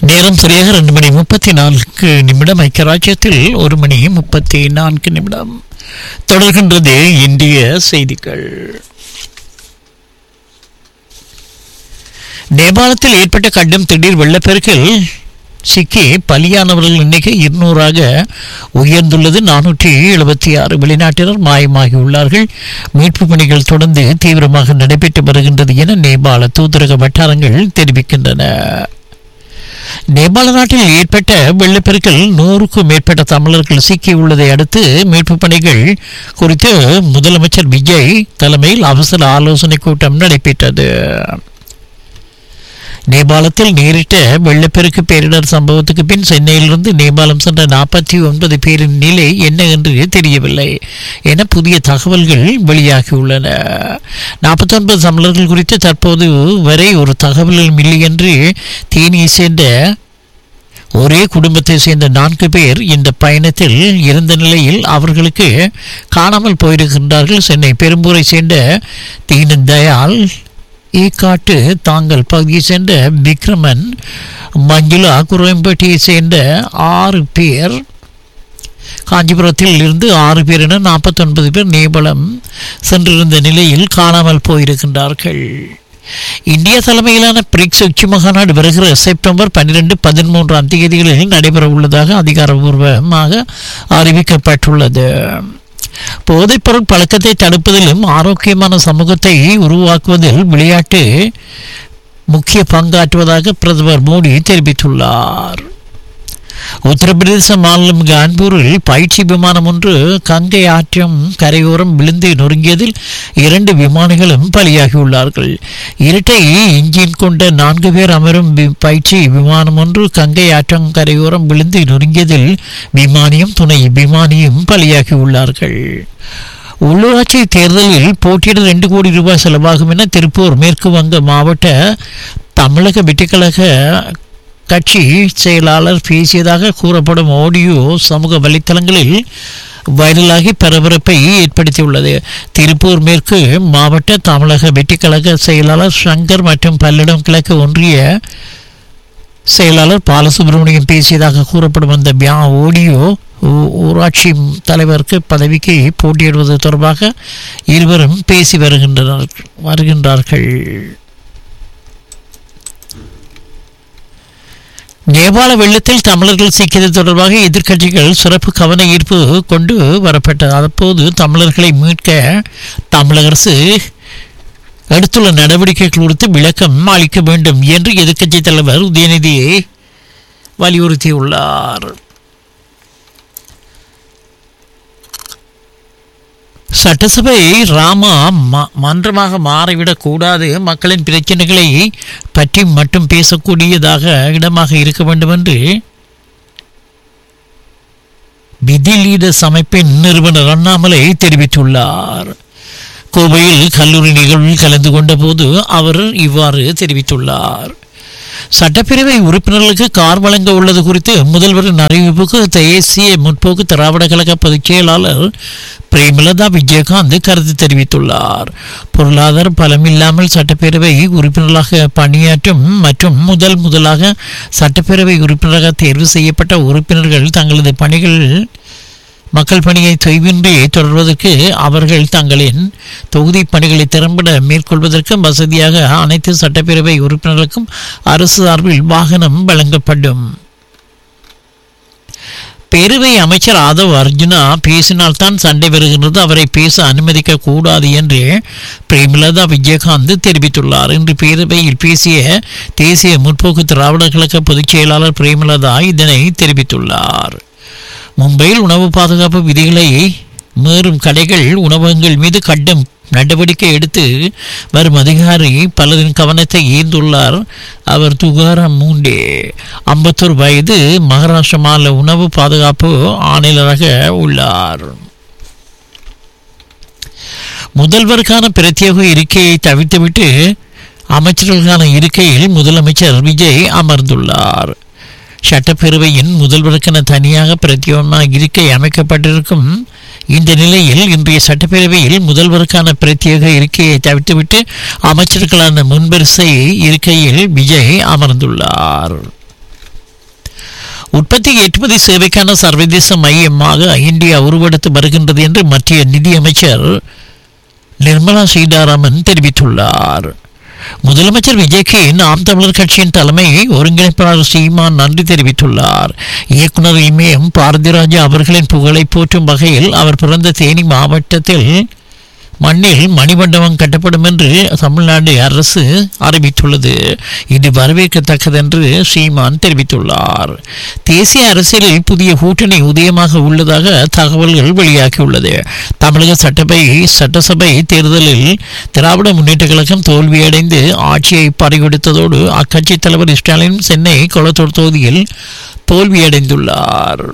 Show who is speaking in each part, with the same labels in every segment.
Speaker 1: நேரம் சரியாக ரெண்டு மணி முப்பத்தி நான்கு நிமிடம் ஐக்கியராஜ்யத்தில் ஒரு மணி முப்பத்தி நான்கு நிமிடம் தொடர்கின்றது இந்திய செய்திகள் நேபாளத்தில் ஏற்பட்ட கடும் திடீர் வெள்ளப்பெருக்கில் சிக்கி பலியானவர்கள் எண்ணிக்கை இருநூறாக உயர்ந்துள்ளது நானூற்றி எழுபத்தி ஆறு வெளிநாட்டினர் மாயமாகியுள்ளார்கள் மீட்பு பணிகள் தொடர்ந்து தீவிரமாக நடைபெற்று வருகின்றது என நேபாள தூதரக வட்டாரங்கள் தெரிவிக்கின்றன நேபாள நாட்டில் ஏற்பட்ட வெள்ளப்பெருக்கில் நூறுக்கும் மேற்பட்ட தமிழர்கள் சிக்கியுள்ளதை அடுத்து மீட்பு பணிகள் குறித்து முதலமைச்சர் விஜய் தலைமையில் அவசர ஆலோசனை கூட்டம் நடைபெற்றது நேபாளத்தில் நேரிட்ட வெள்ளப்பெருக்கு பேரிடர் சம்பவத்துக்கு பின் சென்னையிலிருந்து நேபாளம் சென்ற நாற்பத்தி ஒன்பது பேரின் நிலை என்ன என்று தெரியவில்லை என புதிய தகவல்கள் வெளியாகியுள்ளன நாற்பத்தி ஒன்பது தமிழர்கள் குறித்து தற்போது வரை ஒரு தகவலும் இல்லை என்று தேனியை சேர்ந்த ஒரே குடும்பத்தை சேர்ந்த நான்கு பேர் இந்த பயணத்தில் இருந்த நிலையில் அவர்களுக்கு காணாமல் போயிருக்கின்றார்கள் சென்னை பெரும்பூரை சேர்ந்த தீனன் தயாள் ஈக்காட்டு தாங்கள் பகுதியை சேர்ந்த விக்ரமன் மஞ்சுளா குரம்பேட்டையை சேர்ந்த ஆறு பேர் காஞ்சிபுரத்தில் இருந்து ஆறு பேர் என நாற்பத்தொன்பது பேர் நேபாளம் சென்றிருந்த நிலையில் காணாமல் போயிருக்கின்றார்கள் இந்தியா தலைமையிலான பிரிக்ஸ் உச்சி மாநாடு வருகிற செப்டம்பர் பன்னிரெண்டு பதிமூன்றாம் தேதிகளில் நடைபெற உள்ளதாக அதிகாரபூர்வமாக அறிவிக்கப்பட்டுள்ளது போதைப்பொருள் பழக்கத்தை தடுப்பதிலும் ஆரோக்கியமான சமூகத்தை உருவாக்குவதில் விளையாட்டு முக்கிய பங்காற்றுவதாக பிரதமர் மோடி தெரிவித்துள்ளார் உத்தரப்பிரதேச மாநிலம் கான்பூரில் பயிற்சி விமானம் ஒன்று கங்கை ஆற்றம் கரையோரம் விழுந்து நொறுங்கியதில் இரண்டு விமானிகளும் பலியாகியுள்ளார்கள் இரட்டை இன்ஜின் கொண்ட நான்கு பேர் அமரும் வி- பயிற்சி விமானம் ஒன்று கங்கை ஆற்றம் கரையோரம் விழுந்து நொறுங்கியதில் விமானியும் துணை விமானியும் பலியாகியுள்ளார்கள் உள்ளூராட்சி தேர்தலில் போட்டியிட ரெண்டு கோடி ரூபாய் செலவாகும் என திருப்பூர் மேற்கு வங்க மாவட்ட தமிழக வெற்றிக்கழக கட்சி செயலாளர் பேசியதாக கூறப்படும் ஆடியோ சமூக வலைத்தளங்களில் வைரலாகி பரபரப்பை ஏற்படுத்தியுள்ளது திருப்பூர் மேற்கு மாவட்ட தமிழக வெற்றிக்கழக செயலாளர் சங்கர் மற்றும் பல்லடம் கிழக்கு ஒன்றிய செயலாளர் பாலசுப்ரமணியம் பேசியதாக கூறப்படும் அந்த பியா ஆடியோ ஊ- ஊராட்சி தலைவருக்கு பதவிக்கு போட்டியிடுவது தொடர்பாக இருவரும் பேசி வருகின்றனர் வருகின்றார்கள் நேபாள வெள்ளத்தில் தமிழர்கள் சிக்கியது தொடர்பாக எதிர்க்கட்சிகள் சிறப்பு கவன ஈர்ப்பு கொண்டு வரப்பட்டது அப்போது தமிழர்களை மீட்க தமிழக அரசு எடுத்துள்ள நடவடிக்கைகள் குறித்து விளக்கம் அளிக்க வேண்டும் என்று எதிர்க்கட்சி தலைவர் உதயநிதி வலியுறுத்தியுள்ளார் சட்டசபை ராமா ம- மன்றமாக மாறிவிடக் கூடாது மக்களின் பிரச்சனைகளை பற்றி மட்டும் பேசக்கூடியதாக இடமாக இருக்க வேண்டும் என்று விதி லீடர்ஸ் அமைப்பின் நிறுவனர் அண்ணாமலை தெரிவித்துள்ளார் கோவையில் கல்லூரி நிகழ்வில் கலந்து கொண்ட போது அவர் இவ்வாறு தெரிவித்துள்ளார் சட்டப்பேரவை உறுப்பினர்களுக்கு கார் வழங்க உள்ளது குறித்து முதல்வரின் அறிவிப்புக்கு தேசிய முற்போக்கு திராவிட கழக பொதுச் செயலாளர் பிரேமலதா விஜயகாந்த் கருத்து தெரிவித்துள்ளார் பொருளாதார பலமில்லாமல் சட்டப்பேரவை உறுப்பினர்களாக பணியாற்றும் மற்றும் முதல் முதலாக சட்டப்பேரவை உறுப்பினராக தேர்வு செய்யப்பட்ட உறுப்பினர்கள் தங்களது பணிகள் மக்கள் பணியை தொய்வின்றி தொடர்வதற்கு அவர்கள் தங்களின் தொகுதி பணிகளை திறம்பட மேற்கொள்வதற்கு வசதியாக அனைத்து சட்டப்பேரவை உறுப்பினர்களுக்கும் அரசு சார்பில் வாகனம் வழங்கப்படும் பேரவை அமைச்சர் ஆதவ் அர்ஜுனா பேசினால்தான் சண்டை வருகின்றது அவரை பேச அனுமதிக்க கூடாது என்று பிரேமலதா விஜயகாந்த் தெரிவித்துள்ளார் இன்று பேரவையில் பேசிய தேசிய முற்போக்கு திராவிட கழக பொதுச் செயலாளர் பிரேமலதா இதனை தெரிவித்துள்ளார் மும்பையில் உணவு பாதுகாப்பு விதிகளை மீறும் கடைகள் உணவகங்கள் மீது கடும் நடவடிக்கை எடுத்து வரும் அதிகாரி பலரின் கவனத்தை ஈர்ந்துள்ளார் அவர் துகாராம் மூண்டே ஐம்பத்தொரு வயது மகாராஷ்டிர மாநில உணவு பாதுகாப்பு ஆணையராக உள்ளார் முதல்வருக்கான பிரத்யேக இருக்கையை தவிர்த்துவிட்டு அமைச்சர்களுக்கான இருக்கையில் முதலமைச்சர் விஜய் அமர்ந்துள்ளார் சட்டப்பேரவையின் முதல்வருக்கென தனியாக பிரத்யேகமாக இருக்கை அமைக்கப்பட்டிருக்கும் இந்த நிலையில் இன்றைய சட்டப்பேரவையில் முதல்வருக்கான பிரத்யேக இருக்கையை தவிர்த்துவிட்டு அமைச்சர்களான முன்வரிசை இருக்கையில் விஜய் அமர்ந்துள்ளார் உற்பத்தி ஏற்றுமதி சேவைக்கான சர்வதேச மையமாக இந்தியா உருவெடுத்து வருகின்றது என்று மத்திய நிதியமைச்சர் நிர்மலா சீதாராமன் தெரிவித்துள்ளார் முதலமைச்சர் விஜய்க்கு நாம் தமிழர் கட்சியின் தலைமை ஒருங்கிணைப்பாளர் சீமான் நன்றி தெரிவித்துள்ளார் இயக்குனர் இமயம் பாரதிராஜா அவர்களின் புகழை போற்றும் வகையில் அவர் பிறந்த தேனி மாவட்டத்தில் மண்ணில் மணிமண்டபம் கட்டப்படும் என்று தமிழ்நாடு அரசு அறிவித்துள்ளது இது வரவேற்கத்தக்கது என்று சீமான் தெரிவித்துள்ளார் தேசிய அரசியலில் புதிய கூட்டணி உதயமாக உள்ளதாக தகவல்கள் வெளியாகியுள்ளது தமிழக சட்டப்பை சட்டசபை தேர்தலில் திராவிட முன்னேற்ற கழகம் தோல்வியடைந்து ஆட்சியை பறிகொடுத்ததோடு அக்கட்சி தலைவர் ஸ்டாலின் சென்னை கொளத்தூர் தொகுதியில் தோல்வியடைந்துள்ளார்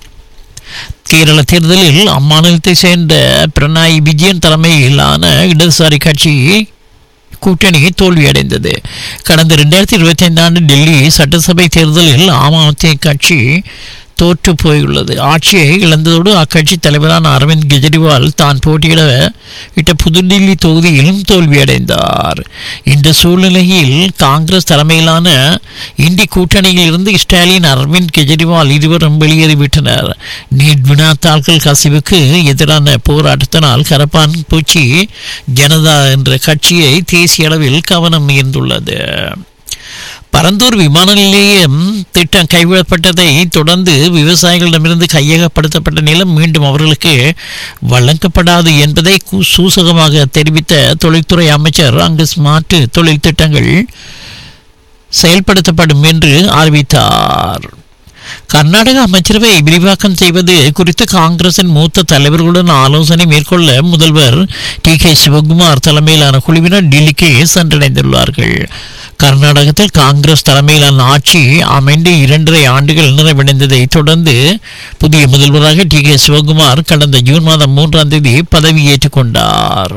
Speaker 1: கேரள தேர்தலில் அம்மாநிலத்தை சேர்ந்த பிரணாய் விஜயன் தலைமையிலான இடதுசாரி கட்சி கூட்டணி தோல்வியடைந்தது கடந்த ரெண்டாயிரத்தி இருபத்தி ஐந்து ஆண்டு டெல்லி சட்டசபை தேர்தலில் ஆம் ஆத்மி கட்சி தோற்று போயுள்ளது ஆட்சியை இழந்ததோடு அக்கட்சி தலைவரான அரவிந்த் கெஜ்ரிவால் தான் போட்டியிட இட்ட புதுடில்லி தொகுதியிலும் தோல்வியடைந்தார் இந்த சூழ்நிலையில் காங்கிரஸ் தலைமையிலான இந்தி கூட்டணியில் இருந்து ஸ்டாலின் அரவிந்த் கெஜ்ரிவால் இருவரும் வெளியேறிவிட்டனர் நீட் வினாத்தாள்கள் கசிவுக்கு எதிரான போராட்டத்தினால் கரப்பான் பூச்சி ஜனதா என்ற கட்சியை தேசிய அளவில் கவனம் ஈர்ந்துள்ளது பரந்தூர் விமான நிலையம் திட்டம் கைவிடப்பட்டதை தொடர்ந்து விவசாயிகளிடமிருந்து கையகப்படுத்தப்பட்ட நிலம் மீண்டும் அவர்களுக்கு வழங்கப்படாது என்பதை கு- சூசகமாக தெரிவித்த தொழில்துறை அமைச்சர் அங்கு ஸ்மார்ட் தொழில் திட்டங்கள் செயல்படுத்தப்படும் என்று அறிவித்தார் கர்நாடக அமைச்சரவை விரிவாக்கம் செய்வது குறித்து காங்கிரசின் மூத்த தலைவர்களுடன் ஆலோசனை மேற்கொள்ள முதல்வர் டி கே சிவகுமார் தலைமையிலான குழுவினர் டெல்லிக்கு சென்றடைந்துள்ளார்கள் கர்நாடகத்தில் காங்கிரஸ் தலைமையிலான ஆட்சி அமைந்து இரண்டரை ஆண்டுகள் நிறைவடைந்ததை தொடர்ந்து புதிய முதல்வராக டி கே சிவகுமார் கடந்த ஜூன் மாதம் மூன்றாம் தேதி பதவியேற்றுக் கொண்டார்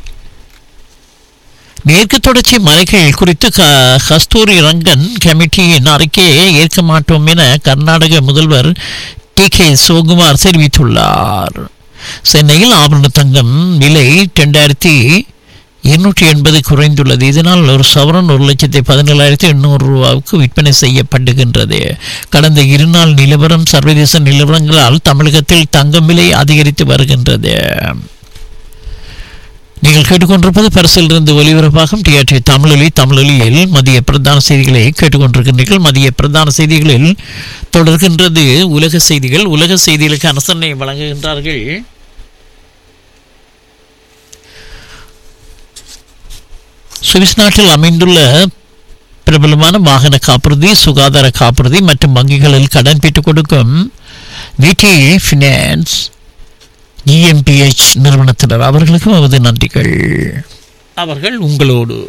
Speaker 1: மேற்கு தொடர்ச்சி மலைகள் குறித்து க- கஸ்தூரி ரங்கன் கமிட்டியின் அறிக்கையை ஏற்க மாட்டோம் என கர்நாடக முதல்வர் டி கே சிவகுமார் தெரிவித்துள்ளார் சென்னையில் ஆபரண தங்கம் விலை ரெண்டாயிரத்தி இருநூற்றி எண்பது குறைந்துள்ளது இதனால் ஒரு சவரன் ஒரு லட்சத்தி பதினேழாயிரத்தி எண்ணூறு ரூபாவுக்கு விற்பனை செய்யப்படுகின்றது கடந்த இருநாள் நிலவரம் சர்வதேச நிலவரங்களால் தமிழகத்தில் தங்கம் விலை அதிகரித்து வருகின்றது நீங்கள் கேட்டுக்கொண்டிருப்பது பரிசில் இருந்து ஒலிபரப்பாகும் டிஆர்டி தமிழொலி தமிழொலியில் மதிய பிரதான செய்திகளை கேட்டுக்கொண்டிருக்கின்றீர்கள் மதிய பிரதான செய்திகளில் தொடர்கின்றது உலக செய்திகள் உலக செய்திகளுக்கு அனுசரணை வழங்குகின்றார்கள் சுவிஸ் நாட்டில் அமைந்துள்ள பிரபலமான வாகன காப்புறுதி சுகாதார காப்புறுதி மற்றும் வங்கிகளில் கடன் பெற்றுக் கொடுக்கும் விடி ஃபினான்ஸ் இஎம்பிஎச் நிறுவனத்தினர் அவர்களுக்கும் அவரது நன்றிகள் அவர்கள் உங்களோடு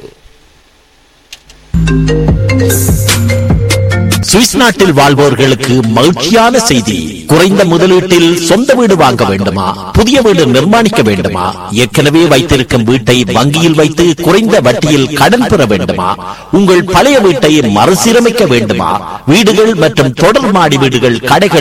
Speaker 2: சுவிஸ் நாட்டில் வாழ்வோர்களுக்கு மகிழ்ச்சியான செய்தி குறைந்த முதலீட்டில் சொந்த வீடு வாங்க வேண்டுமா புதிய வீடு நிர்மாணிக்க வேண்டுமா ஏற்கனவே வைத்திருக்கும் வீட்டை வங்கியில் வைத்து குறைந்த வட்டியில் கடன் பெற வேண்டுமா உங்கள் பழைய வீட்டை மறுசீரமைக்க வேண்டுமா வீடுகள் மற்றும் தொடர் மாடி வீடுகள் கடைகள்